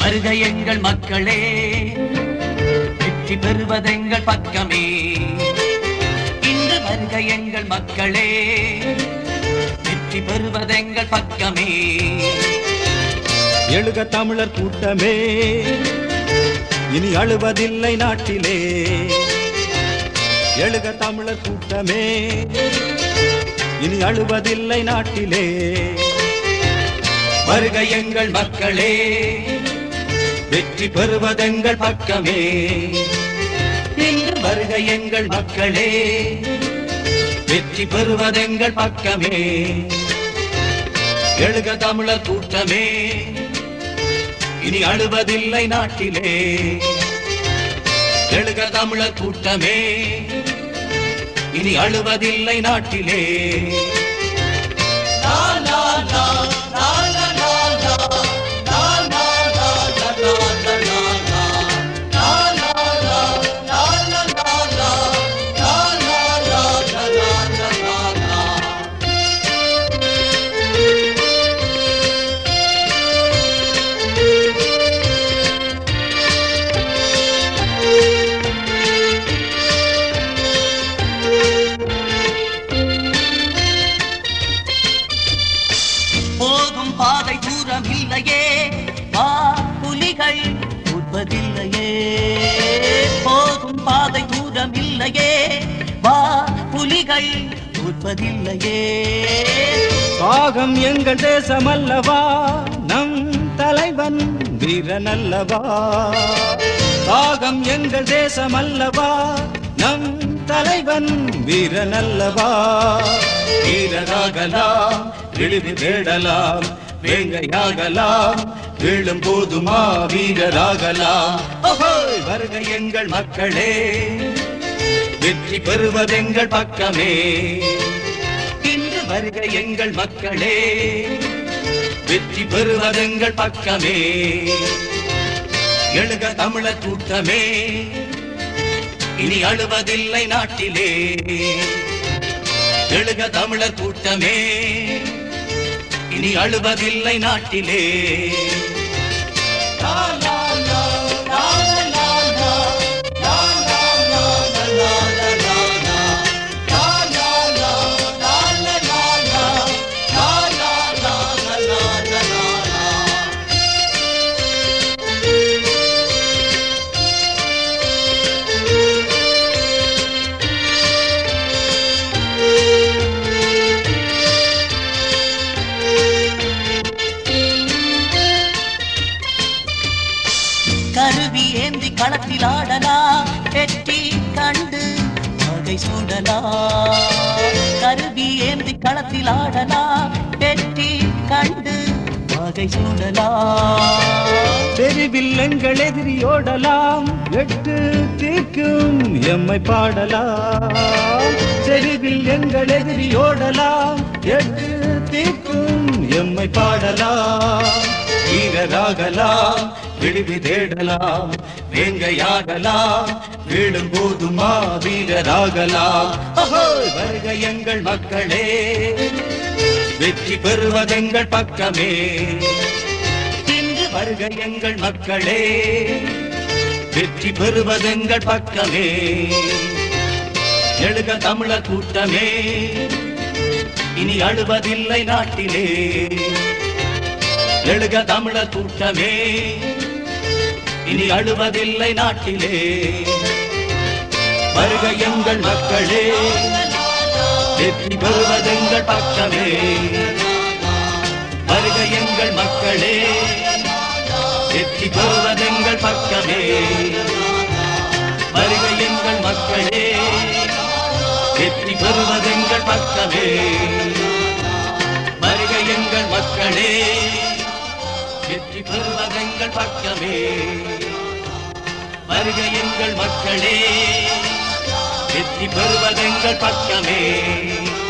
வருக எங்கள் மக்களே வெற்றி பெறுவதெங்கள் பக்கமே இன்று வருக எங்கள் மக்களே வெற்றி பெறுவதெங்கள் பக்கமே எழுக தமிழர் கூட்டமே இனி அழுவதில்லை நாட்டிலே எழுக தமிழர் கூட்டமே இனி அழுவதில்லை நாட்டிலே வருக எங்கள் மக்களே வெற்றி பெறுவதெங்கள் பக்கமே இன்று வருக எங்கள் மக்களே வெற்றி பெறுவதெங்கள் பக்கமே எழுக தமிழர் கூட்டமே இனி அழுவதில்லை நாட்டிலே எழுக தமிழர் கூட்டமே இனி அழுவதில்லை நாட்டிலே லா, லா, லா, லா, லா, லா, லா. லா, லா, லா, லா, லா, லா, லா, லா. லா, லா, லா, லா, லா, லா, லா. லா, லா, லா, லா, லா, லா, லா, லா. போகும் பாதை தூரம் இல்லையே வா புலிகள் உட்பதில்லையே போகும் பாதை தூரம் இல்லையே வா புலிகள் உட்பதில்லையே பாகம் எங்கள் தேசம் அல்லவா நம் தலைவன் வீரன் அல்லவா பாகம் எங்கள் தேசம் அல்லவா நம் தலைவன் வீரன் அல்லவா வீரராகலாம் விழுது தேடலாம் வேங்கையாகலாம் வீழும் போதுமா வீரராகலாம் ஓஹோய், வருக எங்கள் மக்களே வெற்றி பெறுவதெங்கள் பக்கமே இன்று வருக எங்கள் மக்களே வெற்றி பெறுவதெங்கள் பக்கமே எழுக தமிழர் கூட்டமே இனி அழுவதில்லை நாட்டிலே எழுக தமிழர் கூட்டமே இனி அழுவதில்லை நாட்டிலே லா, லா, லா, லா, லா, லா, லா, லா, லா, லா, லா, லா, லா, லா. லா, லா, லா, லா, லா, லா, லா. லா, லா, லா, லா, லா, லா, லா, லா. கருவி ஏந்தி களத்தில் ஆடலாம் வெற்றி கண்டு வகை சூடலாம் கருவி ஏந்தி களத்தில் ஆடலாம் வெற்றி கண்டு வகை சூடலாம் தெருவில் எங்கள் எதிரியோடலாம் எட்டு தீக்கும் எம்மை பாடலாம் தெருவில் எங்கள் எதிரியோடலாம் எட்டு தீக்கும் எம்மை பாடலாம் வீரராகலாம் விடுவி தேடலாம் வேங்கையாகலாம் வீடும் போதுமா வீரராகலாம் அஹோய், வருக எங்கள் மக்களே வெற்றி பெறுவதெங்கள் பக்கமே இன்று வருக எங்கள் மக்களே வெற்றி பெறுவதெங்கள் பக்கமே எழுக தமிழர் கூட்டமே இனி அழுவதில்லை நாட்டிலே எழுக தமிழர் கூட்டமே இனி அழுவதில்லை நாட்டிலே வருக எங்கள் மக்களே வெற்றி பெறுவதெங்கள் பக்கமே வருக எங்கள் மக்களே வெற்றி பெறுவதெங்கள் பக்கமே வருக எங்கள் மக்களே வெற்றி பெறுவதெங்கள் பக்கமே வருக எங்கள் மக்களே வெற்றி பெறுவதெங்கள் பக்கமே வருக எங்கள் மக்களே வெற்றி பெறுவதெங்கள் பக்கமே